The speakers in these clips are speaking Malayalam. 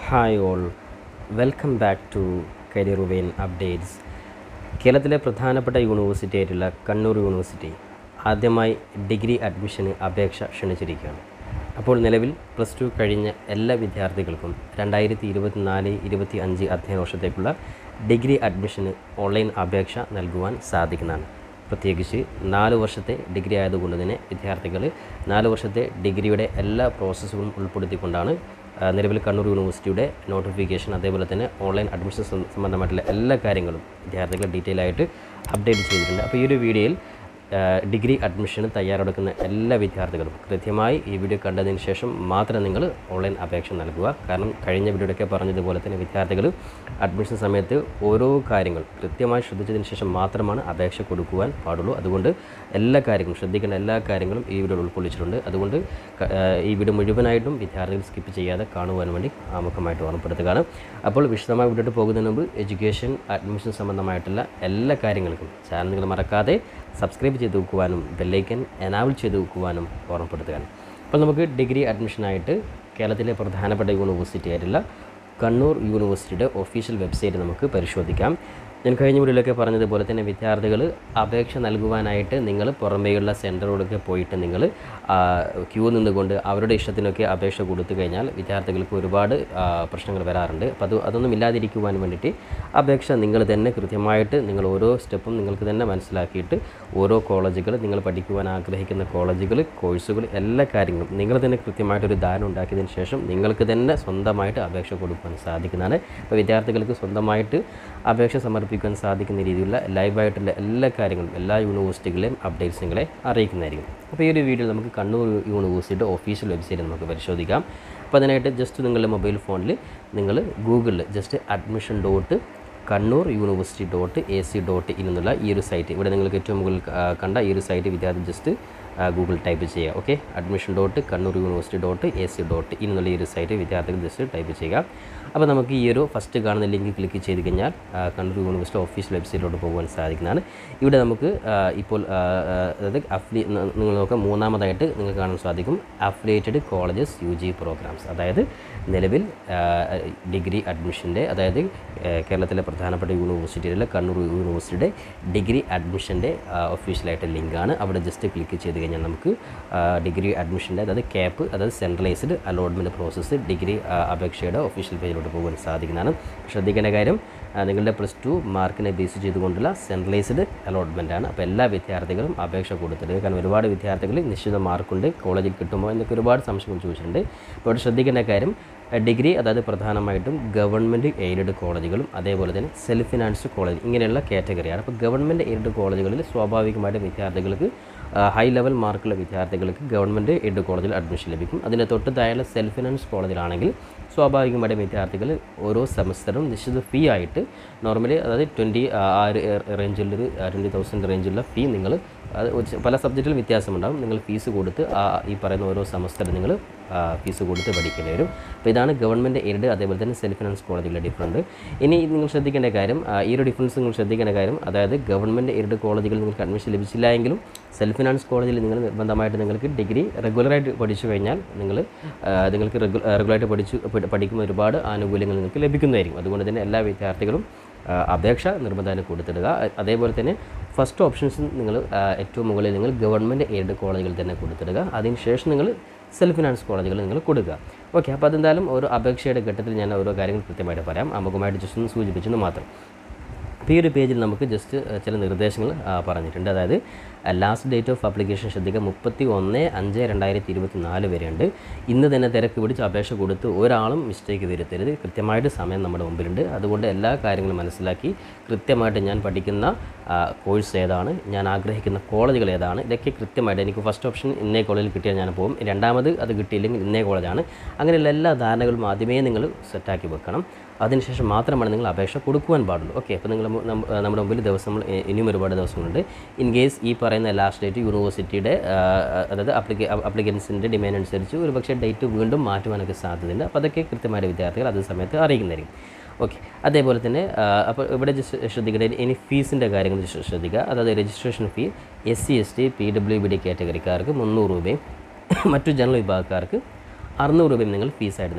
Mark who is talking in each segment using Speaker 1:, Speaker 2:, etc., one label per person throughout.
Speaker 1: hi all welcome back to career വെയിൻ അപ്ഡേറ്റ്സ് കേരളത്തിലെ പ്രധാനപ്പെട്ട യൂണിവേഴ്സിറ്റി ആയിട്ടുള്ള കണ്ണൂർ യൂണിവേഴ്സിറ്റി ആദ്യമായി ഡിഗ്രി അഡ്മിഷന് അപേക്ഷ ക്ഷണിച്ചിരിക്കുകയാണ് അപ്പോൾ നിലവിൽ പ്ലസ് ടു കഴിഞ്ഞ എല്ലാ വിദ്യാർത്ഥികൾക്കും രണ്ടായിരത്തി ഇരുപത്തിനാല് ഇരുപത്തി അഞ്ച് അധ്യയന വർഷത്തേക്കുള്ള ഡിഗ്രി അഡ്മിഷന് ഓൺലൈൻ അപേക്ഷ നൽകുവാൻ സാധിക്കുന്നതാണ് പ്രത്യേകിച്ച് നാല് വർഷത്തെ ഡിഗ്രി ആയതുകൊണ്ട് തന്നെ വിദ്യാർത്ഥികൾ നാല് വർഷത്തെ ഡിഗ്രിയുടെ എല്ലാ പ്രോസസ്സുകളും ഉൾപ്പെടുത്തിക്കൊണ്ടാണ് ആ, നിലവിൽ കണ്ണൂർ യൂണിവേഴ്സിറ്റിയുടെ നോട്ടിഫിക്കേഷൻ അതേപോലെ തന്നെ ഓൺലൈൻ അഡ്മിഷൻ സം- സംബന്ധമായിട്ടുള്ള എല്ലാ കാര്യങ്ങളും വിദ്യാർത്ഥികൾ ഡീറ്റെയിൽ ആയിട്ട് അപ്ഡേറ്റ് ചെയ്തിട്ടുണ്ട് അപ്പോൾ ഈ ഒരു വീഡിയോയിൽ ആ, ഡിഗ്രി അഡ്മിഷന് തയ്യാറെടുക്കുന്ന എല്ലാ വിദ്യാർത്ഥികളും കൃത്യമായി ഈ വീഡിയോ കണ്ടതിന് ശേഷം മാത്രം നിങ്ങൾ ഓൺലൈൻ അപേക്ഷ നൽകുക കാരണം കഴിഞ്ഞ വീഡിയോയിലൊക്കെ പറഞ്ഞതുപോലെ തന്നെ വിദ്യാർത്ഥികൾ അഡ്മിഷൻ സമയത്ത് ഓരോ കാര്യങ്ങൾ കൃത്യമായി ശ്രദ്ധിച്ചതിന് ശേഷം മാത്രമാണ് അപേക്ഷ കൊടുക്കുവാൻ പാടുള്ളൂ അതുകൊണ്ട് എല്ലാ കാര്യങ്ങളും ശ്രദ്ധിക്കേണ്ട എല്ലാ കാര്യങ്ങളും ഈ വീഡിയോയിൽ ഉൾക്കൊള്ളിച്ചിട്ടുണ്ട് അതുകൊണ്ട് ക- ആ, ഈ വീഡിയോ മുഴുവനായിട്ടും വിദ്യാർത്ഥികൾ സ്കിപ്പ് ചെയ്യാതെ കാണുവാൻ വേണ്ടി ആമുഖമായിട്ട് ഓർമ്മപ്പെടുത്തുകയാണ് അപ്പോൾ വിശദമായി വീഡിയോട്ട് പോകുന്നതിന് മുമ്പ് എഡ്യൂക്കേഷൻ അഡ്മിഷൻ സംബന്ധമായിട്ടുള്ള എല്ലാ കാര്യങ്ങൾക്കും ചാനൽ നിങ്ങൾ മറക്കാതെ സബ്സ്ക്രൈബ് ചെയ്ത് വെക്കുവാനും ബെല്ലൈക്കൻ എനാബിൾ ചെയ്ത് വെക്കുവാനും ഓർമ്മപ്പെടുത്തുകയാണ് അപ്പോൾ നമുക്ക് ഡിഗ്രി അഡ്മിഷനായിട്ട് കേരളത്തിലെ പ്രധാനപ്പെട്ട യൂണിവേഴ്സിറ്റി ആയിട്ടുള്ള കണ്ണൂർ യൂണിവേഴ്സിറ്റിയുടെ ഒഫീഷ്യൽ വെബ്സൈറ്റ് നമുക്ക് പരിശോധിക്കാം ഞാൻ കഴിഞ്ഞ വീഡിയോയിലൊക്കെ പറഞ്ഞതുപോലെ തന്നെ വിദ്യാർത്ഥികൾ അപേക്ഷ നൽകുവാനായിട്ട് നിങ്ങൾ പുറമേയുള്ള സെൻറ്ററുകളൊക്കെ പോയിട്ട് നിങ്ങൾ ക്യൂ നിന്നുകൊണ്ട് അവരുടെ ഇഷ്ടത്തിനൊക്കെ അപേക്ഷ കൊടുത്തു കഴിഞ്ഞാൽ വിദ്യാർത്ഥികൾക്ക് ഒരുപാട് ആ, പ്രശ്നങ്ങൾ വരാറുണ്ട് അപ്പോൾ അത് അതൊന്നും ഇല്ലാതിരിക്കുവാൻ വേണ്ടിയിട്ട് അപേക്ഷ നിങ്ങൾ തന്നെ കൃത്യമായിട്ട് നിങ്ങൾ ഓരോ സ്റ്റെപ്പും നിങ്ങൾക്ക് തന്നെ മനസ്സിലാക്കിയിട്ട് ഓരോ കോളേജുകൾ നിങ്ങൾ പഠിക്കുവാൻ ആഗ്രഹിക്കുന്ന കോളേജുകൾ കോഴ്സുകൾ എല്ലാ കാര്യങ്ങളും നിങ്ങൾ തന്നെ കൃത്യമായിട്ടൊരു ധാരണ ഉണ്ടാക്കിയതിന് ശേഷം നിങ്ങൾക്ക് തന്നെ സ്വന്തമായിട്ട് അപേക്ഷ കൊടുക്കുവാൻ സാധിക്കുന്നതാണ് അപ്പോൾ വിദ്യാർത്ഥികൾക്ക് സ്വന്തമായിട്ട് അപേക്ഷ സമർപ്പിക്കാൻ സാധിക്കുന്ന രീതിയിലുള്ള ലൈവായിട്ടുള്ള എല്ലാ കാര്യങ്ങളും എല്ലാ യൂണിവേഴ്സിറ്റികളെയും അപ്ഡേറ്റ്സ് നിങ്ങളെ അറിയിക്കുന്നതായിരിക്കും അപ്പോൾ ഈ ഒരു വീഡിയോയിൽ നമുക്ക് കണ്ണൂർ യൂണിവേഴ്സിറ്റിയുടെ ഒഫീഷ്യൽ വെബ്സൈറ്റ് നമുക്ക് പരിശോധിക്കാം അപ്പോൾ അതിനായിട്ട് ജസ്റ്റ് നിങ്ങളുടെ മൊബൈൽ ഫോണിൽ നിങ്ങൾ ഗൂഗിളിൽ just admission dot Kannur university dot A C dot in എന്നുള്ള ഈ ഒരു സൈറ്റ് ഇവിടെ നിങ്ങൾക്ക് ഏറ്റവും മുകളിൽ ആ, കണ്ട ഈ ഒരു സൈറ്റ് വിദ്യാർത്ഥി ജസ്റ്റ് ഗൂഗിൾ ടൈപ്പ് ചെയ്യുക okay admission dot Kannur university dot A C dot in എന്നുള്ള ഈ ഒരു സൈറ്റ് വിദ്യാർത്ഥികൾ ജസ്റ്റ് ടൈപ്പ് ചെയ്യുക അപ്പോൾ നമുക്ക് ഈ ഒരു ഫസ്റ്റ് കാണുന്ന ലിങ്ക് ക്ലിക്ക് ചെയ്ത് കഴിഞ്ഞാൽ ആ, കണ്ണൂർ യൂണിവേഴ്സിറ്റി ഓഫീഷ്യൽ വെബ്സൈറ്റിലോട്ട് പോകുവാൻ സാധിക്കുന്നതാണ് ഇവിടെ നമുക്ക് ആ, ഇപ്പോൾ ആ, ആ, അതായത് അഫ്ലി ന- നിങ്ങൾ നോക്കാം മൂന്നാമതായിട്ട് നിങ്ങൾക്ക് കാണാൻ സാധിക്കും affiliated colleges U G programmes അതായത് നിലവിൽ ആ, ഡിഗ്രി അഡ്മിഷൻ്റെ അതായത് ആ, കേരളത്തിലെ പ്രധാനപ്പെട്ട യൂണിവേഴ്സിറ്റിയിലെ കണ്ണൂർ യൂണിവേഴ്സിറ്റിയുടെ ഡിഗ്രി അഡ്മിഷൻ്റെ ഒഫീഷ്യലായിട്ട് ലിങ്കാണ് അവിടെ ജസ്റ്റ് ക്ലിക്ക് ചെയ്ത് കഴിഞ്ഞാൽ നമുക്ക് ആ, ഡിഗ്രി അഡ്മിഷൻ്റെ അതായത് ക്യാപ്പ് അതായത് സെൻട്രലൈസ്ഡ് അലോട്ട്മെൻറ്റ് പ്രോസസ്സ് ഡിഗ്രി ആ, അപേക്ഷയുടെ ഒഫീഷ്യൽ പേജിലോട്ട് പോകാൻ സാധിക്കുന്നതാണ് ശ്രദ്ധിക്കേണ്ട കാര്യം ആ, നിങ്ങളുടെ പ്ലസ് ടു മാർക്കിനെ ബേസ് ചെയ്തുകൊണ്ടുള്ള സെൻട്രലൈസ്ഡ് അലോട്ട്മെൻ്റ് ആണ് അപ്പോൾ എല്ലാ വിദ്യാർത്ഥികളും അപേക്ഷ കൊടുത്തിട്ടുണ്ട് കാരണം ഒരുപാട് വിദ്യാർത്ഥികൾ നിശ്ചിത മാർക്കുണ്ട് കോളേജിൽ കിട്ടുമോ എന്നൊക്കെ ഒരുപാട് സംശയങ്ങൾ ചോദിച്ചിട്ടുണ്ട് അപ്പോൾ ഇവിടെ ശ്രദ്ധിക്കേണ്ട കാര്യം ആ, ഡിഗ്രി അതായത് പ്രധാനമായിട്ടും ഗവൺമെൻറ് എയ്ഡഡ് കോളേജുകളും അതേപോലെ തന്നെ സെൽഫ് ഫിനാൻസ്ഡ് കോളേജ് ഇങ്ങനെയുള്ള കാറ്റഗറിയാണ് അപ്പോൾ ഗവൺമെൻറ് എയ്ഡഡ് കോളേജുകളിൽ സ്വാഭാവികമായിട്ടും വിദ്യാർത്ഥികൾക്ക് ഹൈ ലെവൽ മാർക്കുള്ള വിദ്യാർത്ഥികൾക്ക് ഗവൺമെൻറ് എയ്ഡ് കോളേജിൽ അഡ്മിഷൻ ലഭിക്കും അതിൻ്റെ തൊട്ട് താഴെയുള്ള സെൽഫ് ഫിനാൻസ് കോളേജിലാണെങ്കിൽ സ്വാഭാവികമായിട്ടും വിദ്യാർത്ഥികൾ ഓരോ സെമസ്റ്ററും നിശ്ചിത ഫീ ആയിട്ട് നോർമലി അതായത് ട്വൻറ്റി ആ ഒരു റേഞ്ചിലൊരു ട്വൻറ്റി തൗസൻഡ് റേഞ്ചിലുള്ള ഫീ നിങ്ങൾ അത് ഒരു- പല സബ്ജക്റ്റിൽ വ്യത്യാസമുണ്ടാകും നിങ്ങൾ ഫീസ് കൊടുത്ത് ആ ഈ പറയുന്ന ഓരോ സെമസ്റ്റർ നിങ്ങൾ ഫീസ് കൊടുത്ത് പഠിക്കേണ്ടി വരും അപ്പോൾ ഇതാണ് ഗവൺമെൻറ് എയ്ഡ് അതേപോലെ തന്നെ സെൽഫ് ഫിനാൻസ് കോളേജിലെ ഡിഫറൻറ്റ് ഇനി നിങ്ങൾ ശ്രദ്ധിക്കേണ്ട കാര്യം ആ, ഈ ഒരു ഡിഫറൻസ് നിങ്ങൾ ശ്രദ്ധിക്കേണ്ട കാര്യം അതായത് ഗവൺമെൻറ് എയ്ഡ് കോളേജുകളിൽ നിങ്ങൾക്ക് അഡ്മിഷൻ ലഭിച്ചില്ല എങ്കിലും സെൽഫ് ഫിനാൻസ് കോളേജിൽ നിങ്ങൾ നിർബന്ധമായിട്ട് നിങ്ങൾക്ക് ഡിഗ്രി റെഗുലറായിട്ട് പഠിച്ചു കഴിഞ്ഞാൽ നിങ്ങൾ ആ, നിങ്ങൾക്ക് റെഗു റെഗുലറായിട്ട് പഠിച്ചു പഠി- പഠിക്കുന്ന ഒരുപാട് ആനുകൂല്യങ്ങൾ നിങ്ങൾക്ക് ലഭിക്കുന്നതായിരിക്കും അതുകൊണ്ട് തന്നെ എല്ലാ വിദ്യാർത്ഥികളും ആ, അപേക്ഷ നിർബന്ധമായും കൊടുത്തിടുക അ- അതേപോലെ തന്നെ ഫസ്റ്റ് ഓപ്ഷൻസ് നിങ്ങൾ ആ, ഏറ്റവും മുകളിൽ നിങ്ങൾ ഗവൺമെൻറ് എയ്ഡ് കോളേജുകൾ തന്നെ കൊടുത്തിടുക അതിനുശേഷം നിങ്ങൾ സെൽഫ് ഫിനാൻസ് കോളേജുകൾ നിങ്ങൾ കൊടുക്കുക ഓക്കെ അപ്പോൾ അതെന്തായാലും ഓരോ അപേക്ഷയുടെ ഘട്ടത്തിൽ ഞാൻ ഓരോ കാര്യങ്ങൾ കൃത്യമായിട്ട് പറയാം അമുഖമായിട്ട് ജസ്റ്റ് ഒന്ന് സൂചിപ്പിച്ചെന്ന് മാത്രം അപ്പോൾ ഈ ഒരു പേജിൽ നമുക്ക് ജസ്റ്റ് ഏഹ്, ചില നിർദ്ദേശങ്ങൾ ആ, പറഞ്ഞിട്ടുണ്ട് അതായത് ലാസ്റ്റ് ഡേറ്റ് ഓഫ് ആപ്ലിക്കേഷൻ ശ്രദ്ധിക്കുക മുപ്പത്തി ഒന്ന് അഞ്ച് രണ്ടായിരത്തി ഇരുപത്തി നാല് വരെയുണ്ട് ഇന്ന് തന്നെ തിരക്ക് പിടിച്ച് അപേക്ഷ കൊടുത്ത് ഒരാളും മിസ്റ്റേക്ക് വരുത്തരുത് കൃത്യമായിട്ട് സമയം നമ്മുടെ മുമ്പിലുണ്ട് അതുകൊണ്ട് എല്ലാ കാര്യങ്ങളും മനസ്സിലാക്കി കൃത്യമായിട്ട് ഞാൻ പഠിക്കുന്ന കോഴ്സ് ഏതാണ് ഞാൻ ആഗ്രഹിക്കുന്ന കോളേജുകൾ ഏതാണ് ഇതൊക്കെ കൃത്യമായിട്ട് എനിക്ക് ഫസ്റ്റ് ഓപ്ഷൻ ഇന്നേ കോളേജിൽ കിട്ടിയാൽ ഞാൻ പോകും രണ്ടാമത് അത് കിട്ടിയില്ലെങ്കിൽ ഇന്നേ കോളേജാണ് അങ്ങനെയുള്ള എല്ലാ ധാരണകളും ആദ്യമേ നിങ്ങൾ സെറ്റാക്കി വെക്കണം അതിനുശേഷം മാത്രമാണ് നിങ്ങൾ അപേക്ഷ കൊടുക്കുവാൻ പാടുള്ളൂ ഓക്കെ അപ്പോൾ നിങ്ങൾ നമ്മ- നമ്മ- നമ്മുടെ മുമ്പിൽ ദിവസം ഇനിയും ഒരുപാട് ദിവസങ്ങളുണ്ട് ഇൻ കേസ് ഈ പറയുന്ന ലാസ്റ്റ് ഡേറ്റ് യൂണിവേഴ്സിറ്റിയുടെ ആ, അതായത് അപ്ലിക്ക അപ്ലിക്കൻസിൻ്റെ ഡിമാൻഡ് അനുസരിച്ച് ഒരു പക്ഷേ ഡേറ്റ് വീണ്ടും മാറ്റുവാനൊക്കെ സാധ്യതയുണ്ട് അപ്പോൾ അതൊക്കെ കൃത്യമായിട്ട് വിദ്യാർത്ഥികൾ അതേ സമയത്ത് അറിയിക്കുന്നതായിരിക്കും ഓക്കെ അതേപോലെ തന്നെ ആ, അപ്പോൾ ഇവിടെ ജസ്റ്റ് ശ്രദ്ധിക്കേണ്ടത് ഇനി ഫീസിൻ്റെ കാര്യങ്ങൾ ജസ്റ്റ് ശ്രദ്ധിക്കുക അതായത് registration fee S C S T P W B D കാറ്റഗറിക്കാർക്ക് മുന്നൂറ് രൂപയും മറ്റു ജനറൽ വിഭാഗക്കാർക്ക് അറുന്നൂറ് രൂപയും നിങ്ങൾ ഫീസായിട്ട് നിങ്ങൾ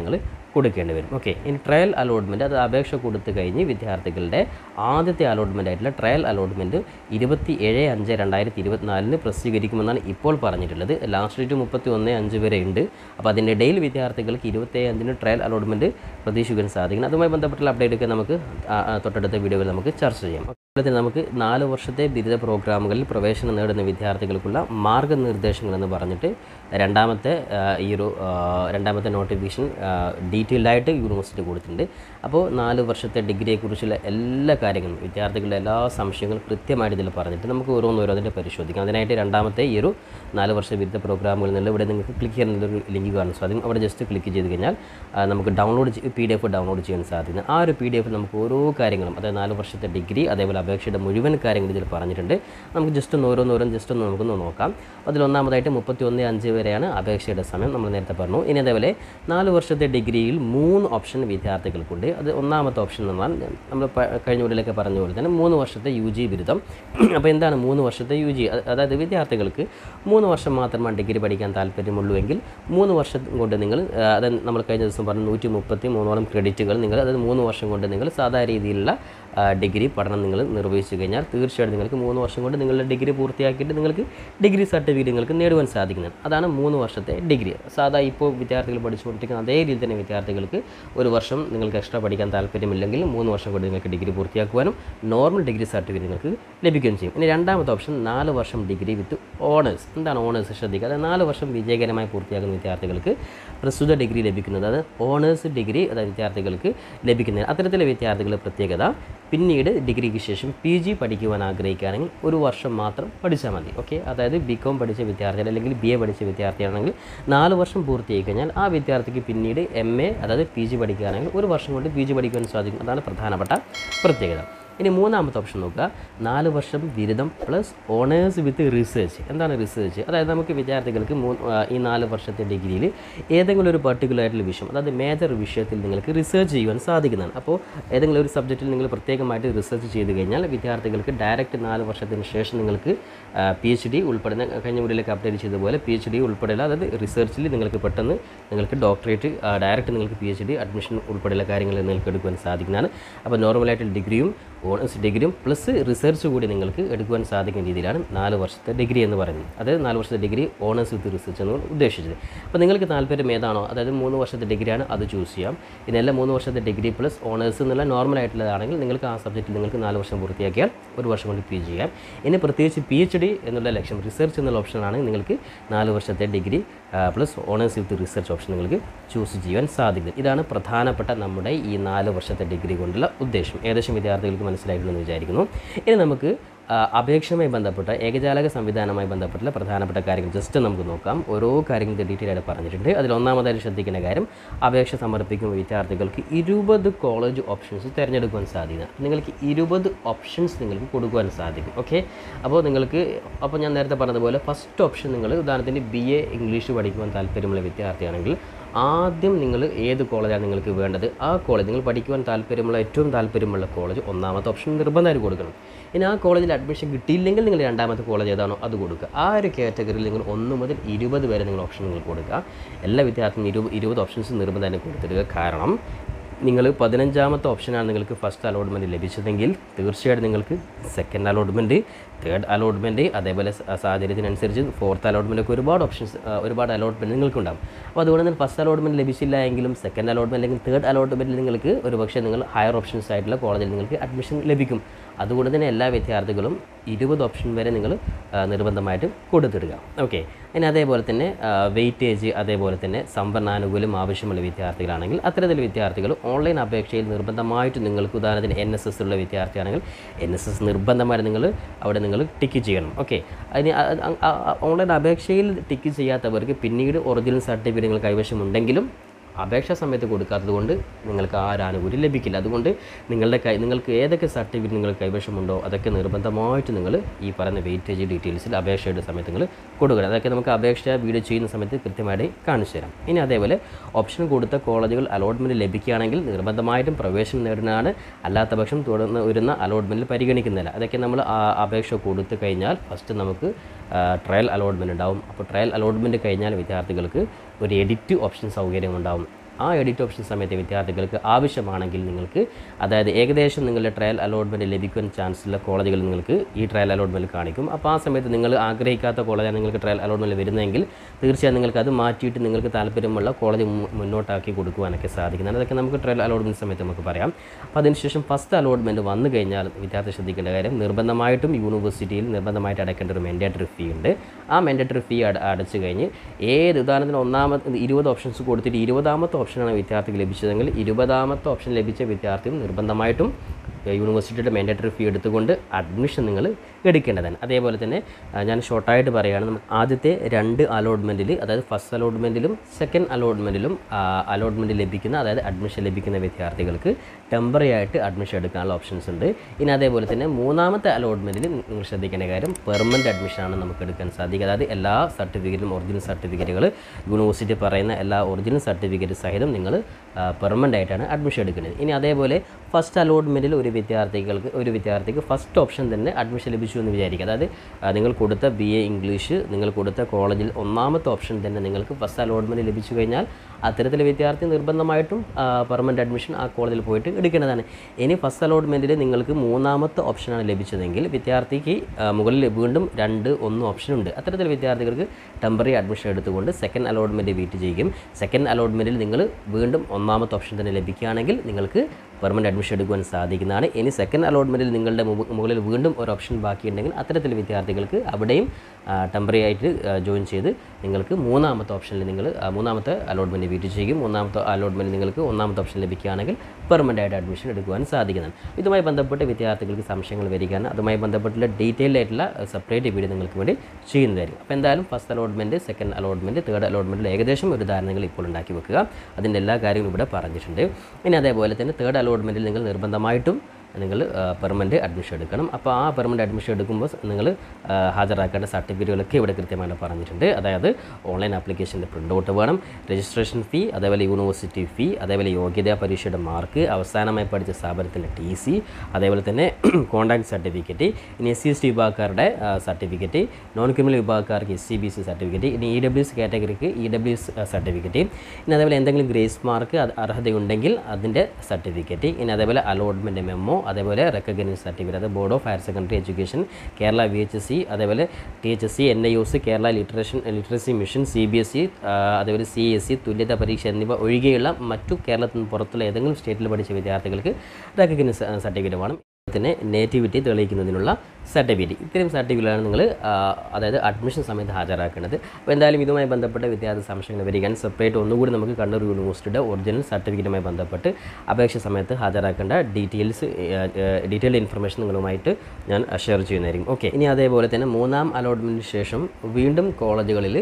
Speaker 1: കൊടുക്കേണ്ടി വരും ഓക്കെ ഇനി ട്രയൽ അലോട്ട്മെൻറ്റ് അത് അപേക്ഷ കൊടുത്തു കഴിഞ്ഞ് വിദ്യാർത്ഥികളുടെ ആദ്യത്തെ അലോട്ട്മെൻ്റ് ആയിട്ടുള്ള ട്രയൽ അലോട്ട്മെൻറ്റ് ഇരുപത്തി ഏഴ് അഞ്ച് രണ്ടായിരത്തി ഇരുപത്തിനാലിന് പ്രസിദ്ധീകരിക്കുമെന്നാണ് ഇപ്പോൾ പറഞ്ഞിട്ടുള്ളത് ലാസ്റ്റ് ഡേറ്റ് മുപ്പത്തി ഒന്ന് അഞ്ച് വരെ ഉണ്ട് അപ്പോൾ അതിൻ്റെ ഇടയിൽ വിദ്യാർത്ഥികൾക്ക് ഇരുപത്തി അഞ്ചിന് ട്രയൽ അലോട്ട്മെൻറ്റ് പ്രതീക്ഷിക്കാൻ സാധിക്കണം അതുമായി ബന്ധപ്പെട്ടുള്ള അപ്ഡേറ്റ് ഒക്കെ നമുക്ക് ആ, ആ, തൊട്ടടുത്ത വീഡിയോയിൽ നമുക്ക് ചർച്ച ചെയ്യാം അതുപോലെ തന്നെ നമുക്ക് നാല് വർഷത്തെ ബിരുദ പ്രോഗ്രാമുകളിൽ പ്രവേശനം നേടുന്ന വിദ്യാർത്ഥികൾക്കുള്ള മാർഗ്ഗനിർദ്ദേശങ്ങൾ എന്ന് പറഞ്ഞിട്ട് രണ്ടാമത്തെ ആ, ഈ ഒരു ആ, രണ്ടാമത്തെ നോട്ടിഫിക്കേഷൻ ഡീറ്റെയിൽഡ് ആയിട്ട് യൂണിവേഴ്സിറ്റി കൊടുത്തിട്ടുണ്ട് അപ്പോൾ നാല് വർഷത്തെ ഡിഗ്രിയെക്കുറിച്ചുള്ള എല്ലാ കാര്യങ്ങളും വിദ്യാർത്ഥികളുടെ എല്ലാ സംശയങ്ങളും കൃത്യമായിട്ട് ഇതിൽ പറഞ്ഞിട്ട് നമുക്ക് ഓരോന്നോരോന്നിൻ്റെ പരിശോധിക്കാം അതിനായിട്ട് രണ്ടാമത്തെ ഈ ഒരു നാല് വർഷ ബിരുദ പ്രോഗ്രാമുകളിൽ നിന്ന് ഇവിടെ നിങ്ങൾക്ക് ക്ലിക്ക് ചെയ്യാനുള്ളൊരു ലിങ്ക് കാണും സാധിക്കും അവിടെ ജസ്റ്റ് ക്ലിക്ക് ചെയ്ത് കഴിഞ്ഞാൽ ആ, നമുക്ക് download P D F download ചെയ്യാൻ സാധിക്കും ആ ഒരു പി ഡി എഫ് നമുക്ക് ഓരോ കാര്യങ്ങളും അതായത് നാല് വർഷത്തെ ഡിഗ്രി അതേപോലെ അപേക്ഷയുടെ മുഴുവൻ കാര്യങ്ങൾ ഇതിൽ പറഞ്ഞിട്ടുണ്ട് നമുക്ക് ജസ്റ്റ് ഒന്ന് ഓരോന്നോരോന്ന് ജസ്റ്റ് ഒന്ന് നമുക്കൊന്ന് നോക്കാം അതിൽ ഒന്നാമതായിട്ട് മുപ്പത്തി ഒന്ന് അഞ്ച് വരെയാണ് അപേക്ഷയുടെ സമയം നമ്മൾ നേരത്തെ പറഞ്ഞു ഇനി അതേപോലെ നാല് വർഷത്തെ ഡിഗ്രിയിൽ മൂന്ന് ഓപ്ഷൻ വിദ്യാർത്ഥികൾക്കുണ്ട് അത് ഒന്നാമത്തെ ഓപ്ഷൻ എന്ന് പറഞ്ഞാൽ നമ്മൾ പ- കഴിഞ്ഞ വീട്ടിലൊക്കെ പറഞ്ഞ പോലെ തന്നെ മൂന്ന് വർഷത്തെ യു ജി ബിരുദം അപ്പോൾ എന്താണ് മൂന്ന് വർഷത്തെ യു ജി അതായത് വിദ്യാർത്ഥികൾക്ക് മൂന്ന് വർഷം മാത്രമാണ് ഡിഗ്രി പഠിക്കാൻ താല്പര്യമുള്ളൂ എങ്കിൽ മൂന്ന് വർഷം കൊണ്ട് നിങ്ങൾ ആ, അതായത് നമ്മൾ കഴിഞ്ഞ ദിവസം പറഞ്ഞു നൂറ്റി മുപ്പത്തി മൂന്നോളം ക്രെഡിറ്റുകൾ നിങ്ങൾ അതായത് മൂന്ന് വർഷം കൊണ്ട് നിങ്ങൾ സാധാ രീതിയിലുള്ള ആ, ഡിഗ്രി പഠനം നിങ്ങൾ നിർവഹിച്ചു കഴിഞ്ഞാൽ തീർച്ചയായിട്ടും നിങ്ങൾക്ക് മൂന്ന് വർഷം കൊണ്ട് നിങ്ങളുടെ ഡിഗ്രി പൂർത്തിയാക്കിയിട്ട് നിങ്ങൾക്ക് ഡിഗ്രി സർട്ടിഫിക്കറ്റ് നിങ്ങൾക്ക് നേടുവാൻ സാധിക്കുന്നത് അതാണ് മൂന്ന് വർഷത്തെ ഡിഗ്രി സാധാ ഇപ്പോൾ വിദ്യാർത്ഥികൾ പഠിച്ചുകൊണ്ടിരിക്കുന്ന അതേ രീതിയിൽ തന്നെ വിദ്യാർത്ഥികൾക്ക് ഒരു വർഷം നിങ്ങൾക്ക് എക്സ്ട്രാ പഠിക്കാൻ താല്പര്യമില്ലെങ്കിൽ മൂന്ന് വർഷം കൊണ്ട് നിങ്ങൾക്ക് ഡിഗ്രി പൂർത്തിയാക്കുവാനും നോർമൽ ഡിഗ്രി സർട്ടിഫിക്കറ്റ് നിങ്ങൾക്ക് ലഭിക്കുകയും ചെയ്യും ഇനി രണ്ടാമത്തെ ഓപ്ഷൻ നാല് വർഷം ഡിഗ്രി വിത്ത് ഓണേഴ്സ് എന്താണ് ഓണേഴ്സ് ശ്രദ്ധിക്കുക അതായത് നാല് വർഷം വിജയകരമായി പൂർത്തിയാക്കുന്ന വിദ്യാർത്ഥികൾക്ക് പ്രസ്തുത ഡിഗ്രി ലഭിക്കുന്നത് അത് ഓണേഴ്സ് ഡിഗ്രി അതായത് വിദ്യാർത്ഥികൾക്ക് ലഭിക്കുന്നത് അത്തരത്തിലെ വിദ്യാർത്ഥികളുടെ പ്രത്യേകത പിന്നീട് ഡിഗ്രിക്ക് ശേഷം പി ജി പഠിക്കുവാൻ ആഗ്രഹിക്കുകയാണെങ്കിൽ ഒരു വർഷം മാത്രം പഠിച്ചാൽ മതി ഓക്കെ അതായത് ബി കോം പഠിച്ച വിദ്യാർത്ഥി അല്ലെങ്കിൽ ബി എ പഠിച്ച വിദ്യാർത്ഥിയാണെങ്കിൽ നാല് വർഷം പൂർത്തിയായി കഴിഞ്ഞാൽ ആ വിദ്യാർത്ഥിക്ക് പിന്നീട് എം എ അതായത് പി ജി പഠിക്കുകയാണെങ്കിൽ ഒരു വർഷം കൊണ്ട് പി ജി പഠിക്കുവാൻ സാധിക്കും അതാണ് പ്രധാനപ്പെട്ട പ്രത്യേകത ഇനി മൂന്നാമത്തെ ഓപ്ഷൻ നോക്കുക നാല് വർഷം ബിരുദം പ്ലസ് ഓണേഴ്സ് വിത്ത് റിസർച്ച് എന്താണ് റിസർച്ച് അതായത് നമുക്ക് വിദ്യാർത്ഥികൾക്ക് മൂ ആ, ഈ നാല് വർഷത്തെ ഡിഗ്രിയിൽ ഏതെങ്കിലും ഒരു പർട്ടിക്കുലർ ആയിട്ടുള്ള വിഷയം അതായത് മേജർ വിഷയത്തിൽ നിങ്ങൾക്ക് റിസർച്ച് ചെയ്യുവാൻ സാധിക്കുന്നതാണ് അപ്പോൾ ഏതെങ്കിലും ഒരു സബ്ജക്റ്റിൽ നിങ്ങൾ പ്രത്യേകമായിട്ട് റിസർച്ച് ചെയ്ത് കഴിഞ്ഞാൽ വിദ്യാർത്ഥികൾക്ക് ഡയറക്റ്റ് നാല് വർഷത്തിന് ശേഷം നിങ്ങൾക്ക് പി എച്ച് ഡി ഉൾപ്പെടുന്ന കഴിഞ്ഞ വീഡിയോയിലേക്ക് അപ്ഡേറ്റ് ചെയ്ത പോലെ പി എച്ച് ഡി ഉൾപ്പെടെയുള്ള അതായത് റിസർച്ചിൽ നിങ്ങൾക്ക് പെട്ടെന്ന് നിങ്ങൾക്ക് ഡോക്ടറേറ്റ് ഡയറക്റ്റ് നിങ്ങൾക്ക് പി എച്ച് ഡി അഡ്മിഷൻ ഉൾപ്പെടെയുള്ള കാര്യങ്ങൾ നിങ്ങൾക്ക് എടുക്കുവാൻ സാധിക്കുന്നതാണ് അപ്പോൾ നോർമലായിട്ട് ഡിഗ്രിയും ഓണേഴ്സ് ഡിഗ്രിയും പ്ലസ് റിസർച്ച് കൂടി നിങ്ങൾക്ക് എടുക്കുവാൻ സാധിക്കുന്ന രീതിയിലാണ് നാല് വർഷത്തെ ഡിഗ്രി എന്ന് പറയുന്നത് അതായത് നാല് വർഷത്തെ ഡിഗ്രി ഓണേഴ്സ് വിത്ത് റിസർച്ച് എന്ന് ഉദ്ദേശിച്ചത് അപ്പോൾ നിങ്ങൾക്ക് താല്പര്യം ഏതാണോ അതായത് മൂന്ന് വർഷത്തെ ഡിഗ്രിയാണ് അത് ചൂസ് ചെയ്യാം ഇതിനെല്ലാം മൂന്ന് വർഷത്തെ ഡിഗ്രി പ്ലസ് ഓണേഴ്സ് എന്നുള്ള നോർമൽ ആയിട്ടുള്ളതാണെങ്കിൽ നിങ്ങൾക്ക് ആ സബ്ജക്റ്റിൽ നിങ്ങൾക്ക് നാല് വർഷം പൂർത്തിയാക്കിയാൽ ഒരു വർഷം കൊണ്ട് പി ജി ചെയ്യാം ഇനി പ്രത്യേകിച്ച് പി എച്ച് ഡി എന്നുള്ള ലക്ഷ്യം റിസർച്ച് എന്നുള്ള ഓപ്ഷനാണ് നിങ്ങൾക്ക് നാല് വർഷത്തെ degree plus honours with research option നിങ്ങൾക്ക് ചൂസ് ചെയ്യാൻ സാധിക്കും ഇതാണ് പ്രധാനപ്പെട്ട നമ്മുടെ ഈ നാല് വർഷത്തെ ഡിഗ്രി കൊണ്ടുള്ള ഉദ്ദേശം ഏകദേശം വിദ്യാർത്ഥികൾക്ക് മനസ്സിലായിട്ടുണ്ടെന്ന് വിചാരിക്കുന്നു ഇനി നമുക്ക് ആ, അപേക്ഷയുമായി ബന്ധപ്പെട്ട ഏകജാലക സംവിധാനവുമായി ബന്ധപ്പെട്ടുള്ള പ്രധാനപ്പെട്ട കാര്യങ്ങൾ ജസ്റ്റ് നമുക്ക് നോക്കാം ഓരോ കാര്യങ്ങളും ഡീറ്റെയിൽ ആയിട്ട് പറഞ്ഞിട്ടുണ്ട് അതിൽ ഒന്നാമതായിട്ട് ശ്രദ്ധിക്കേണ്ട കാര്യം അപേക്ഷ സമർപ്പിക്കുന്ന വിദ്യാർത്ഥികൾക്ക് ഇരുപത് കോളേജ് ഓപ്ഷൻസ് തിരഞ്ഞെടുക്കുവാൻ സാധ്യത നിങ്ങൾക്ക് ഇരുപത് ഓപ്ഷൻസ് നിങ്ങൾക്ക് കൊടുക്കുവാൻ സാധിക്കും ഓക്കെ അപ്പോൾ നിങ്ങൾക്ക് അപ്പോൾ ഞാൻ നേരത്തെ പറഞ്ഞതുപോലെ ഫസ്റ്റ് ഓപ്ഷൻ നിങ്ങൾ ഉദാഹരണത്തിന് ബി എ ഇംഗ്ലീഷ് പഠിക്കുവാൻ താല്പര്യമുള്ള വിദ്യാർത്ഥിയാണെങ്കിൽ ആദ്യം നിങ്ങൾ ഏത് കോളേജാണ് നിങ്ങൾക്ക് വേണ്ടത് ആ കോളേജ് നിങ്ങൾ പഠിക്കുവാൻ താല്പര്യമുള്ള ഏറ്റവും താല്പര്യമുള്ള കോളേജ് ഒന്നാമത്തെ ഓപ്ഷൻ നിർബന്ധമായിട്ട് കൊടുക്കണം ഇനി ആ കോളേജിൽ അഡ്മിഷൻ കിട്ടിയില്ലെങ്കിൽ നിങ്ങൾ രണ്ടാമത്തെ കോളേജ് ഏതാണോ അത് കൊടുക്കുക ആ ഒരു കാറ്റഗറിയിൽ നിങ്ങൾ ഒന്ന് മുതൽ ഇരുപത് വരെ നിങ്ങൾ ഓപ്ഷൻ നിങ്ങൾ കൊടുക്കുക എല്ലാ വിദ്യാർത്ഥിയും ഇരുപത് ഇരുപത് ഓപ്ഷൻസ് നിർബന്ധമായിട്ട് കൊടുത്തിടുക കാരണം നിങ്ങൾ പതിനഞ്ചാമത്തെ ഓപ്ഷനാണ് നിങ്ങൾക്ക് ഫസ്റ്റ് അലോട്ട്മെൻറ്റ് ലഭിച്ചതെങ്കിൽ തീർച്ചയായിട്ടും നിങ്ങൾക്ക് സെക്കൻഡ് അലോട്ട്മെൻറ്റ് തേർഡ് അലോട്ട്മെൻറ്റ് അതേപോലെ സ- സാഹചര്യത്തിനനുസരിച്ച് ഫോർത്ത് അലോട്ട്മെൻ്റ് ഒക്കെ ഒരുപാട് ഓപ്ഷൻസ് ഒരുപാട് അലോട്ട്മെൻറ്റ് നിങ്ങൾക്കുണ്ടാകും അപ്പോൾ അതുകൊണ്ട് തന്നെ ഫസ്റ്റ് അലോട്ട്മെൻറ്റ് ലഭിച്ചില്ല എങ്കിലും സെക്കൻഡ് അലോട്ട്മെൻറ്റ് അല്ലെങ്കിൽ തേർഡ് അലോട്ട്മെൻറ്റിൽ നിങ്ങൾക്ക് ഒരു പക്ഷേ നിങ്ങൾ ഹയർ ഓപ്ഷൻസ് ആയിട്ടുള്ള കോളേജിൽ നിങ്ങൾക്ക് അഡ്മിഷൻ ലഭിക്കും അതുകൊണ്ട് തന്നെ എല്ലാ വിദ്യാർത്ഥികളും ഇരുപത് ഓപ്ഷൻ വരെ നിങ്ങൾ ആ, നിർബന്ധമായിട്ടും കൊടുത്തിടുക ഓക്കെ ഇനി അതേപോലെ തന്നെ വെയിറ്റേജ് അതേപോലെ തന്നെ സംവരണാനുകൂല്യം ആവശ്യമുള്ള വിദ്യാർത്ഥികളാണെങ്കിൽ അത്തരത്തിൽ വിദ്യാർത്ഥികൾ ഓൺലൈൻ അപേക്ഷയിൽ നിർബന്ധമായിട്ട് നിങ്ങൾക്ക് ഉദാഹരണത്തിന് എൻ എസ് എസ് ഉള്ള വിദ്യാർത്ഥിയാണെങ്കിൽ എൻ എസ് എസ് നിർബന്ധമായിട്ട് നിങ്ങൾ അവിടെ നിങ്ങൾ ടിക്ക് ചെയ്യണം ഓക്കെ അതിന് ഓൺലൈൻ അപേക്ഷയിൽ ടിക്ക് ചെയ്യാത്തവർക്ക് പിന്നീട് ഒറിജിനൽ സർട്ടിഫിക്കറ്റ് നിങ്ങൾ കൈവശമുണ്ടെങ്കിലും അപേക്ഷാ സമയത്ത് കൊടുക്കാത്തത് കൊണ്ട് നിങ്ങൾക്ക് ആ ഒരു ആനുകൂല്യം ലഭിക്കില്ല അതുകൊണ്ട് നിങ്ങളുടെ കൈ നിങ്ങൾക്ക് ഏതൊക്കെ സർട്ടിഫിക്കറ്റ് നിങ്ങൾ കൈവശമുണ്ടോ അതൊക്കെ നിർബന്ധമായിട്ട് നിങ്ങൾ ഈ പറയുന്ന വെയിറ്റേജ് ഡീറ്റെയിൽസിൽ അപേക്ഷയുടെ സമയത്ത് നിങ്ങൾ കൊടുക്കണം അതൊക്കെ നമുക്ക് അപേക്ഷ വീഡിയോ ചെയ്യുന്ന സമയത്ത് കൃത്യമായിട്ട് കാണിച്ചു തരാം ഇനി അതേപോലെ ഓപ്ഷൻ കൊടുത്ത കോളേജുകൾ അലോട്ട്മെൻറ്റ് ലഭിക്കുകയാണെങ്കിൽ നിർബന്ധമായിട്ടും പ്രവേശനം നേടുന്നതാണ് അല്ലാത്ത പക്ഷം തുടർന്ന് വരുന്ന അലോട്ട്മെൻറ്റിൽ പരിഗണിക്കുന്നില്ല അതൊക്കെ നമ്മൾ ആ അപേക്ഷ കൊടുത്തു കഴിഞ്ഞാൽ ഫസ്റ്റ് നമുക്ക് ട്രയൽ അലോട്ട്മെൻറ്റ് ഉണ്ടാവും അപ്പോൾ ട്രയൽ അലോട്ട്മെൻറ്റ് കഴിഞ്ഞാൽ വിദ്യാർത്ഥികൾക്ക് ഒരു എഡിറ്റ് ഓപ്ഷൻ സൗകര്യം ഉണ്ടാവും ആ എഡിറ്റ് ഓപ്ഷൻ സമയത്ത് വിദ്യാർത്ഥികൾക്ക് ആവശ്യമാണെങ്കിൽ നിങ്ങൾക്ക് അതായത് ഏകദേശം നിങ്ങളുടെ ട്രയൽ അലോട്ട്മെൻറ്റ് ലഭിക്കാൻ ചാൻസ് ഉള്ള കോളേജുകൾ നിങ്ങൾക്ക് ഈ ട്രയൽ അലോട്ട്മെൻറ്റ് കാണിക്കും അപ്പോൾ ആ സമയത്ത് നിങ്ങൾ ആഗ്രഹിക്കാത്ത കോളേജാണ് നിങ്ങൾക്ക് ട്രയൽ അലോട്ട്മെൻറ്റ് വരുന്നതെങ്കിൽ തീർച്ചയായും നിങ്ങൾക്ക് അത് മാറ്റിയിട്ട് നിങ്ങൾക്ക് താല്പര്യമുള്ള കോളേജ് മു- മുന്നോട്ടാക്കി കൊടുക്കുവാനൊക്കെ സാധിക്കുന്നതാണ് അതൊക്കെ നമുക്ക് ട്രയൽ അലോട്ട്മെൻറ്റ് സമയത്ത് നമുക്ക് പറയാം അപ്പോൾ അതിനുശേഷം ഫസ്റ്റ് അലോട്ട്മെൻറ്റ് വന്നു കഴിഞ്ഞാൽ വിദ്യാർത്ഥി ശ്രദ്ധിക്കേണ്ട കാര്യം നിർബന്ധമായിട്ടും യൂണിവേഴ്സിറ്റിയിൽ നിർബന്ധമായിട്ട് അടയ്ക്കേണ്ട ഒരു മെൻഡേറ്ററി ഫീ ഉണ്ട് ആ മെൻഡേറ്ററി ഫീ അട അടച്ചു കഴിഞ്ഞ് ഏത് ഉദാഹരണത്തിന് ഒന്നാമത്തെ ഇരുപത് ഓപ്ഷൻസ് കൊടുത്തിട്ട് ഇരുപതാമത്തെ ഓപ്ഷനാണ് വിദ്യാർത്ഥിക്ക് ലഭിച്ചതെങ്കിൽ ഇരുപതാമത്തെ ഓപ്ഷൻ ലഭിച്ച വിദ്യാർത്ഥിയും നിർബന്ധമായിട്ടും ഏഹ് യൂണിവേഴ്സിറ്റിയുടെ മാൻഡേറ്ററി ഫീ എടുത്തുകൊണ്ട് അഡ്മിഷൻ നിങ്ങൾ എടുക്കേണ്ടതാണ് അതേപോലെ തന്നെ ആ, ഞാൻ ഷോർട്ടായിട്ട് പറയുകയാണ് നമുക്ക് ആദ്യത്തെ രണ്ട് അലോട്ട്മെൻറ്റിൽ അതായത് ഫസ്റ്റ് അലോട്ട്മെൻറ്റിലും സെക്കൻഡ് അലോട്ട്മെൻറ്റിലും അലോട്ട്മെൻറ്റ് ലഭിക്കുന്ന അതായത് അഡ്മിഷൻ ലഭിക്കുന്ന വിദ്യാർത്ഥികൾക്ക് ടെമ്പററി ആയിട്ട് അഡ്മിഷൻ എടുക്കാനുള്ള ഓപ്ഷൻസ് ഉണ്ട് ഇനി അതേപോലെ തന്നെ മൂന്നാമത്തെ അലോട്ട്മെൻറ്റിൽ നിങ്ങൾ ശ്രദ്ധിക്കേണ്ട കാര്യം പെർമനൻറ്റ് അഡ്മിഷനാണ് നമുക്ക് എടുക്കാൻ സാധിക്കുക അതായത് എല്ലാ സർട്ടിഫിക്കറ്റും ഒറിജിനൽ സർട്ടിഫിക്കറ്റുകൾ യൂണിവേഴ്സിറ്റി പറയുന്ന എല്ലാ ഒറിജിനൽ സർട്ടിഫിക്കറ്റ് സഹിതം നിങ്ങൾ പെർമനൻ്റ് ആയിട്ടാണ് അഡ്മിഷൻ എടുക്കുന്നത് ഇനി അതേപോലെ ഫസ്റ്റ് അലോട്ട്മെൻറ്റിൽ ഒരു വിദ്യാർത്ഥികൾക്ക് ഒരു വിദ്യാർത്ഥിക്ക് ഫസ്റ്റ് ഓപ്ഷൻ തന്നെ അഡ്മിഷൻ ലഭിച്ചു എന്ന് വിചാരിക്കുക അതായത് ആ, നിങ്ങൾ കൊടുത്ത ബി എ ഇംഗ്ലീഷ് നിങ്ങൾ കൊടുത്ത കോളേജിൽ ഒന്നാമത്തെ ഓപ്ഷൻ തന്നെ നിങ്ങൾക്ക് ഫസ്റ്റ് അലോട്ട്മെൻറ്റ് ലഭിച്ചു കഴിഞ്ഞാൽ അത്തരത്തിലെ വിദ്യാർത്ഥി നിർബന്ധമായിട്ടും പെർമനൻറ്റ് അഡ്മിഷൻ ആ കോളേജിൽ പോയിട്ട് എടുക്കേണ്ടതാണ് ഇനി ഫസ്റ്റ് അലോട്ട്മെൻറ്റിൽ നിങ്ങൾക്ക് മൂന്നാമത്തെ ഓപ്ഷനാണ് ലഭിച്ചതെങ്കിൽ വിദ്യാർത്ഥിക്ക് ആ, മുകളിൽ വീണ്ടും രണ്ട് ഒന്ന് ഓപ്ഷൻ ഉണ്ട് അത്തരത്തിൽ വിദ്യാർത്ഥികൾക്ക് ടെമ്പററി അഡ്മിഷൻ എടുത്തുകൊണ്ട് സെക്കൻഡ് അലോട്ട്മെൻറ്റ് വെയിറ്റ് ചെയ്യുകയും സെക്കൻഡ് അലോട്ട്മെൻറ്റിൽ നിങ്ങൾ വീണ്ടും ഒന്നാമത്തെ ഓപ്ഷൻ തന്നെ ലഭിക്കുകയാണെങ്കിൽ നിങ്ങൾക്ക് പെർമനൻറ്റ് അഡ്മിഷൻ എടുക്കുവാൻ സാധിക്കുന്നതാണ് ഇനി സെക്കൻഡ് അലോട്ട്മെൻറ്റിൽ നിങ്ങളുടെ മുക- മുകളിൽ വീണ്ടും ഒരു ഓപ്ഷൻ ബാക്കിയുണ്ടെങ്കിൽ അത്തരത്തിൽ വിദ്യാർത്ഥികൾക്ക് അവിടെയും ടെമ്പററി ആയിട്ട് ജോയിൻ ചെയ്ത് നിങ്ങൾക്ക് മൂന്നാമത്തെ ഓപ്ഷനിൽ നിങ്ങൾ ആ, മൂന്നാമത്തെ അലോട്ട്മെൻറ്റ് വെയിറ്റ് ചെയ്യും മൂന്നാമത്തെ അലോട്ട്മെൻറ്റ് നിങ്ങൾക്ക് ഒന്നാമത്തെ ഓപ്ഷൻ ലഭിക്കുകയാണെങ്കിൽ പെർമനൻ്റ് ആയിട്ട് അഡ്മിഷൻ എടുക്കുവാൻ സാധിക്കുന്നതാണ് ഇതുമായി ബന്ധപ്പെട്ട് വിദ്യാർത്ഥികൾക്ക് സംശയങ്ങൾ വരികയാണ് അതുമായി ബന്ധപ്പെട്ടുള്ള ഡീറ്റെയിൽഡ് ആയിട്ടുള്ള സെപ്പറേറ്റ് വീഡിയോ നിങ്ങൾക്ക് വേണ്ടി ചെയ്യുന്നതായിരിക്കും അപ്പോൾ എന്തായാലും first allotment second allotment third അലോട്ട്മെൻറ്റിൽ ഏകദേശം ഒരു ധാരണകൾ ഇപ്പോൾ ഉണ്ടാക്കി വെക്കുക അതിൻ്റെ എല്ലാ കാര്യങ്ങളും ഇവിടെ പറഞ്ഞിട്ടുണ്ട് ഇനി അതേപോലെ തന്നെ തേർഡ് അലോട്ട്മെൻറ്റിൽ നിങ്ങൾ നിർബന്ധമായിട്ടും നിങ്ങൾ പെർമനൻറ്റ് അഡ്മിഷൻ എടുക്കണം അപ്പോൾ ആ പെർമനൻറ്റ് അഡ്മിഷൻ എടുക്കുമ്പോൾ നിങ്ങൾ ഹാജരാക്കേണ്ട സർട്ടിഫിക്കറ്റുകളൊക്കെ ഇവിടെ കൃത്യമായിട്ട് പറഞ്ഞിട്ടുണ്ട് അതായത് ഓൺലൈൻ ആപ്ലിക്കേഷൻ്റെ പ്രിൻ്റ് ഔട്ട് വേണം രജിസ്ട്രേഷൻ ഫീ അതേപോലെ യൂണിവേഴ്സിറ്റി ഫീ അതേപോലെ യോഗ്യതാ പരീക്ഷയുടെ മാർക്ക് അവസാനമായി പഠിച്ച സ്ഥാപനത്തിൻ്റെ ടി സി അതേപോലെ തന്നെ കോൺടാക്ട് സർട്ടിഫിക്കറ്റ് ഇനി എസ് സി എസ് ടി വിഭാഗക്കാരുടെ സർട്ടിഫിക്കറ്റ് നോൺ ക്രിമിനൽ വിഭാഗക്കാർക്ക് S C B C certificate ഇനി ഇ ഡബ്ല്യു എസ് കാറ്റഗറിക്ക് ഇ ഡബ്ല്യു എസ് സർട്ടിഫിക്കറ്റ് ഇനി അതേപോലെ എന്തെങ്കിലും ഗ്രേസ് മാർക്ക് അത് അർഹതയുണ്ടെങ്കിൽ അതിൻ്റെ സർട്ടിഫിക്കറ്റ് ഇനി അതേപോലെ അലോട്ട്മെൻറ്റ് മെമ്മോ അതേപോലെ റെക്കഗ്നൈസ് സർട്ടിഫിക്കറ്റ് അത് board of higher secondary education Kerala V H S C അതേപോലെ T H S C N I O C Kerala literation literacy mission C B S C അതേപോലെ സി എസ് സി തുല്യതാ പരീക്ഷ എന്നിവ ഒഴികെയുള്ള മറ്റു കേരളത്തിൽ നിന്ന് പുറത്തുള്ള ഏതെങ്കിലും സ്റ്റേറ്റിൽ പഠിച്ച വിദ്യാർത്ഥികൾക്ക് റെക്കഗ്നൈസ് സർട്ടിഫിക്കറ്റ് വേണം തന്നെ നേറ്റിവിറ്റി തെളിയിക്കുന്നതിനുള്ള സർട്ടിഫിക്കറ്റ് ഇത്തരം സർട്ടിഫിക്കറ്റാണ് നിങ്ങൾ അതായത് അഡ്മിഷൻ സമയത്ത് ഹാജരാക്കേണ്ടത് അപ്പോൾ എന്തായാലും ഇതുമായി ബന്ധപ്പെട്ട വിദ്യാർത്ഥി സംശയങ്ങൾ വരികയാണ് സെപ്പറേറ്റ് ഒന്നുകൂടി നമുക്ക് കണ്ണൂർ യൂണിവേഴ്സിറ്റിയുടെ ഒറിജിനൽ സർട്ടിഫിക്കറ്റുമായി ബന്ധപ്പെട്ട് അപേക്ഷ സമയത്ത് ഹാജരാക്കേണ്ട ഡീറ്റെയിൽസ് ഡീറ്റെയിൽഡ് ഇൻഫർമേഷൻ നിങ്ങളുമായിട്ട് ഞാൻ ഷെയർ ചെയ്യുന്നതായിരിക്കും ഓക്കെ ഇനി അതേപോലെ തന്നെ മൂന്നാം അലോട്ട്മെൻറ്റിന് ശേഷം വീണ്ടും കോളേജുകളിൽ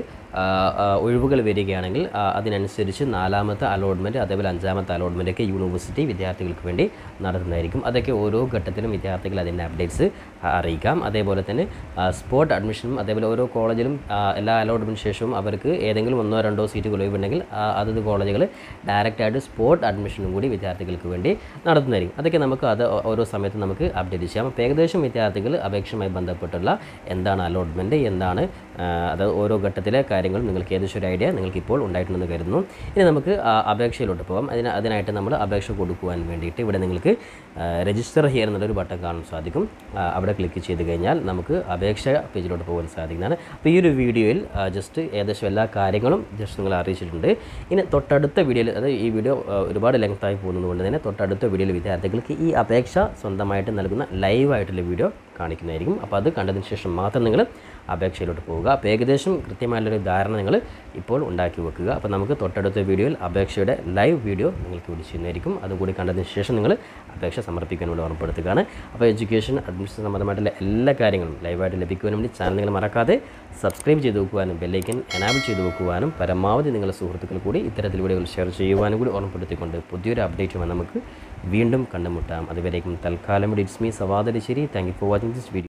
Speaker 1: ഒഴിവുകൾ വരികയാണെങ്കിൽ ആ, അതിനനുസരിച്ച് നാലാമത്തെ അലോട്ട്മെൻറ്റ് അതേപോലെ അഞ്ചാമത്തെ അലോട്ട്മെൻ്റ് ഒക്കെ യൂണിവേഴ്സിറ്റി വിദ്യാർത്ഥികൾക്ക് വേണ്ടി നടത്തുന്നതായിരിക്കും അതൊക്കെ ഓരോ ഘട്ടത്തിലും വിദ്യാർത്ഥികൾ അതിൻ്റെ അപ്ഡേറ്റ്സ് അറിയിക്കാം അതേപോലെ തന്നെ സ്പോട്ട് അഡ്മിഷനും അതേപോലെ ഓരോ കോളേജിലും ആ, എല്ലാ അലോട്ട്മെൻറ്റിന് ശേഷവും അവർക്ക് ഏതെങ്കിലും ഒന്നോ രണ്ടോ സീറ്റുകൾ ഒഴിവുണ്ടെങ്കിൽ ആ, അതത് കോളേജുകൾ ഡയറക്റ്റായിട്ട് സ്പോട്ട് അഡ്മിഷനും കൂടി വിദ്യാർത്ഥികൾക്ക് വേണ്ടി നടത്തുന്നതായിരിക്കും അതൊക്കെ നമുക്ക് അത് ഓ- ഓരോ സമയത്ത് നമുക്ക് അപ്ഡേറ്റ് ചെയ്യാം അപ്പോൾ ഏകദേശം വിദ്യാർത്ഥികൾ അപേക്ഷയുമായി ബന്ധപ്പെട്ടുള്ള എന്താണ് അലോട്ട്മെൻറ്റ് എന്താണ് ആ, അത് ഓരോ ഘട്ടത്തിലെ കാര്യങ്ങളും നിങ്ങൾക്ക് ഏകദേശം ഒരു ഐഡിയ നിങ്ങൾക്ക് ഇപ്പോൾ ഉണ്ടായിട്ടുണ്ടെന്ന് കരുതുന്നു ഇനി നമുക്ക് ആ, അപേക്ഷയിലോട്ട് പോകാം അതിന് അതിനായിട്ട് നമ്മൾ അപേക്ഷ കൊടുക്കുവാൻ വേണ്ടിയിട്ട് ഇവിടെ നിങ്ങൾക്ക് രജിസ്റ്റർ ഹിയർ എന്നുള്ളൊരു ബട്ടൺ കാണാൻ സാധിക്കും ആ, അവിടെ ക്ലിക്ക് ചെയ്ത് കഴിഞ്ഞാൽ നമുക്ക് അപേക്ഷ പേജിലോട്ട് പോകാൻ സാധിക്കുന്നതാണ് അപ്പോൾ ഈ ഒരു വീഡിയോയിൽ ജസ്റ്റ് ഏകദേശം എല്ലാ കാര്യങ്ങളും ജസ്റ്റ് നിങ്ങൾ അറിയിച്ചിട്ടുണ്ട് ഇനി തൊട്ടടുത്ത വീഡിയോയിൽ അതായത് ഈ വീഡിയോ ആ, ഒരുപാട് ലെങ്തായി പോകുന്നതുകൊണ്ട് തന്നെ തൊട്ടടുത്ത വീഡിയോയിൽ വിദ്യാർത്ഥികൾക്ക് ഈ അപേക്ഷ സ്വന്തമായിട്ട് നൽകുന്ന ലൈവായിട്ടുള്ള വീഡിയോ കാണിക്കുന്നതായിരിക്കും അപ്പോൾ അത് കണ്ടതിന് ശേഷം മാത്രം നിങ്ങൾ അപേക്ഷയിലോട്ട് പോവുക അപ്പോൾ ഏകദേശം കൃത്യമായുള്ളൊരു ധാരണ നിങ്ങൾ ഇപ്പോൾ ഉണ്ടാക്കി വെക്കുക അപ്പോൾ നമുക്ക് തൊട്ടടുത്ത വീഡിയോയിൽ അപേക്ഷയുടെ ലൈവ് വീഡിയോ നിങ്ങൾക്ക് വിളിച്ചിരുന്നതായിരിക്കും അതുകൂടി കണ്ടതിന് ശേഷം നിങ്ങൾ അപേക്ഷ സമർപ്പിക്കാൻ വേണ്ടി ഓർമ്മപ്പെടുത്തുകയാണ് അപ്പോൾ എഡ്യൂക്കേഷൻ അഡ്മിഷൻ സംബന്ധമായിട്ടുള്ള എല്ലാ കാര്യങ്ങളും ലൈവായിട്ട് ലഭിക്കുവാനും വേണ്ടി ചാനൽ നിങ്ങൾ മറക്കാതെ സബ്സ്ക്രൈബ് ചെയ്ത് വെക്കുവാനും ബെല്ലൈക്കൻ എനാബിൾ ചെയ്ത് വെക്കുവാനും പരമാവധി നിങ്ങളുടെ സുഹൃത്തുക്കൾ കൂടി ഇത്തരത്തിൽ വീഡിയോകൾ ഷെയർ ചെയ്യുവാനും കൂടി ഓർമ്മപ്പെടുത്തിക്കൊണ്ട് പുതിയൊരു അപ്ഡേറ്റുമായി നമുക്ക് വീണ്ടും കണ്ടുമുട്ടാം അതുവരേക്കും തൽക്കാലം ഇറ്റ്സ് മീ സവാദരിശ്ശേരി thank you for watching this video